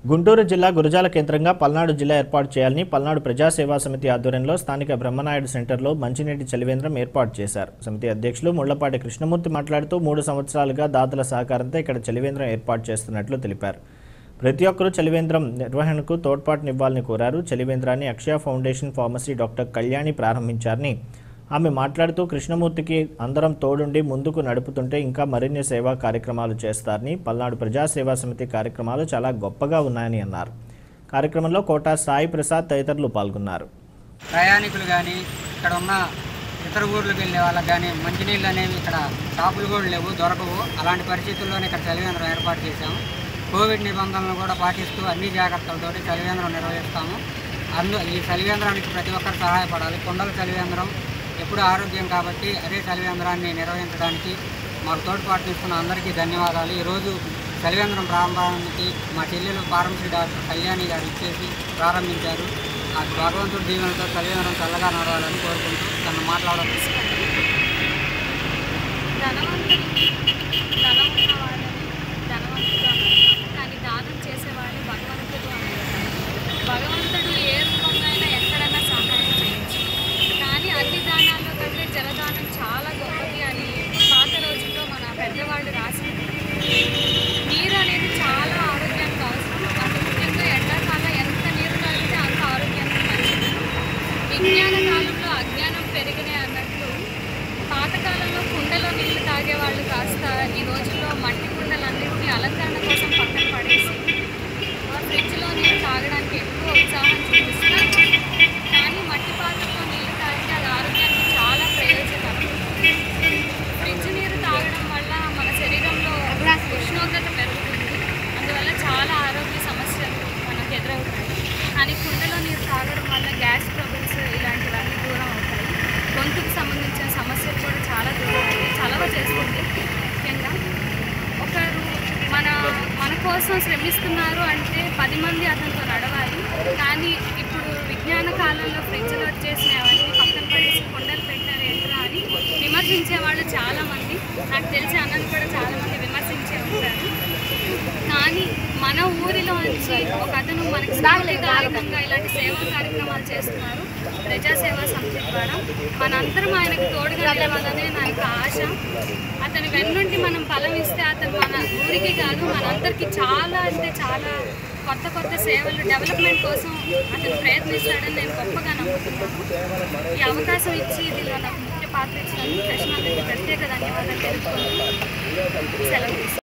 గుంటూరు జిల్లా గురజాల కేంద్రంగా పల్నాడు జిల్లా ఏర్పాటు చేయాలని పల్నాడు ప్రజాసేవా సమితి ఆధ్వర్యంలో స్థానిక బ్రహ్మనాయుడు సెంటర్లో మంచినీటి చలివేంద్రం ఏర్పాటు చేశారు సమితి అధ్యక్షులు ముళ్లపాటి కృష్ణమూర్తి మాట్లాడుతూ మూడు సంవత్సరాలుగా దాతల సహకారంతో ఇక్కడ చలివేంద్రం ఏర్పాటు చేస్తున్నట్లు తెలిపారు ప్రతి ఒక్కరూ చలివేంద్రం నిర్వహణకు తోడ్పాటునివ్వాలని కోరారు చలివేంద్రాన్ని Akshaya foundation pharmacy doctor Kalyani ప్రారంభించారని ఆమె మాట్లాడుతూ కృష్ణమూర్తికి అందరం తోడుండి ముందుకు నడుపుతుంటే ఇంకా మరిన్ని సేవా కార్యక్రమాలు చేస్తారని పల్నాడు ప్రజాసేవా సమితి కార్యక్రమాలు చాలా గొప్పగా ఉన్నాయని అన్నారు కార్యక్రమంలో కోటా సాయి ప్రసాద్ తదితరులు పాల్గొన్నారు ప్రయాణికులు కానీ ఇక్కడ ఉన్న ఇతర ఊర్లకు వెళ్ళే వాళ్ళకి కానీ మంచినీళ్ళు అనేవి ఇక్కడ షాపులు కూడా లేవు దొరకవు అలాంటి పరిస్థితుల్లోనే ఇక్కడ చలివేంద్రం ఏర్పాటు చేశాము కోవిడ్ నిబంధనలు కూడా పాటిస్తూ అన్ని జాగ్రత్తలతోటి చలివేంద్రం నిర్వహిస్తాము అందు ఈ చలివేంద్రానికి ప్రతి ఒక్కరు సహాయపడాలి కొండల చలివేంద్రం ఎప్పుడు ఆరోగ్యం కాబట్టి అదే చలివేంద్రాన్ని నిర్వహించడానికి మాకు తోడ్పాటు తీసుకున్న అందరికీ ధన్యవాదాలు ఈరోజు చలివేంద్రం ప్రారంభానికి మా చెల్లెలు ఫార్మసీ డాక్టర్ కళ్యాణి గారు ఇచ్చేసి ప్రారంభించారు ఆ భగవంతుడి దీవెనతో చలివేంద్రం చల్లగా నడవాలని కోరుకుంటూ తను మాట్లాడాలి ధనవంతుడికి ధనం ఉన్నవాడని ధనవంతుడు అంటారు కానీ దానం చేసేవాడిని భగవంతుడు అంటారు భగవంతుడు ఏ రూపంలో అయినా ఎక్కడైనా సహాయం చేయొచ్చు కానీ అన్ని దానాల్లో కంటే జలదానం చాలా గొప్పది అని పాత రోజుల్లో మన పెద్దవాళ్ళు రాసింది నీరు అనేది చాలా ఆరోగ్యానికి అవసరం అది ముఖ్యంగా ఎండాకాలం ఎంత నీరు తాగితే అంత ఆరోగ్యానికి మంచిది విజ్ఞాన కాలంలో అజ్ఞానం పెరిగినాయి అన్నట్లు పాతకాలంలో కుండలో నీళ్లు తాగేవాళ్ళు కాస్త ఈ రోజుల్లో మట్టి కుండలన్నింటినీ అలంకరణ కోసం పక్కన పడేసి ఆ ఫ్రిడ్జ్లో నీళ్ళు తాగడానికి ఎక్కువ ఉత్సాహం చూపిస్తున్నారు కానీ మట్టి పాత్రలో నీళ్లు తాగితే అది ఆరోగ్యానికి చాలా ప్రయోజనం ఫ్రిడ్జ్ నీరు తాగడం వల్ల మన శరీరంలో ఉష్ణోగ్రత పెరుగుతుంది అందువల్ల చాలా ఆరోగ్య సమస్యలు మనకు ఎదురవుతాయి కానీ కుండలో నీరు తాగడం వల్ల గ్యాస్ ట్రబుల్స్ ఇలాంటివన్నీ దూరం అవుతాయి గొంతుకు సంబంధించిన సమస్యలు కూడా చాలా దూరం అవుతాయి చలవ చేస్తుంది ముఖ్యంగా ఒకరు మన మన కోసం శ్రమిస్తున్నారు అంటే పది మంది అతనితో నడవాలి కానీ ఇప్పుడు విజ్ఞాన కాలంలో ఫ్రిడ్జ్లో వచ్చేసిన అవన్నీ పక్కన పడేసి కొండలు పెట్టారు ఏంట్రా అని విమర్శించే వాళ్ళు చాలామంది నాకు తెలిసి అన్నను కూడా చాలామంది విమర్శించే ఉంటారు కానీ మన ఊరిలో నుంచి ఒక అతను మనకి స్ఫూర్తిదాయకంగా ఇలాంటి సేవా కార్యక్రమాలు చేస్తున్నారు ప్రజాసేవా సమితి ద్వారా మనందరం ఆయనకు తోడుగా నిలవాలనే నా యొక్క ఆశ అతని వెన్నుండి మనం బలం ఇస్తే అతను మన ఊరికి కాదు మనందరికీ చాలా అంటే చాలా కొత్త కొత్త సేవలు డెవలప్మెంట్ కోసం అతను ప్రయత్నిస్తాడని నేను గొప్పగా నమ్ముతున్నాను ఈ అవకాశం ఇచ్చి దీనిలో నాకు ముఖ్య పాత్ర ఇచ్చినందుకు కృష్ణాకి ప్రత్యేక ధన్యవాదాలు తెలుపుకుంటూ సెలవు తీసుకుంటాను.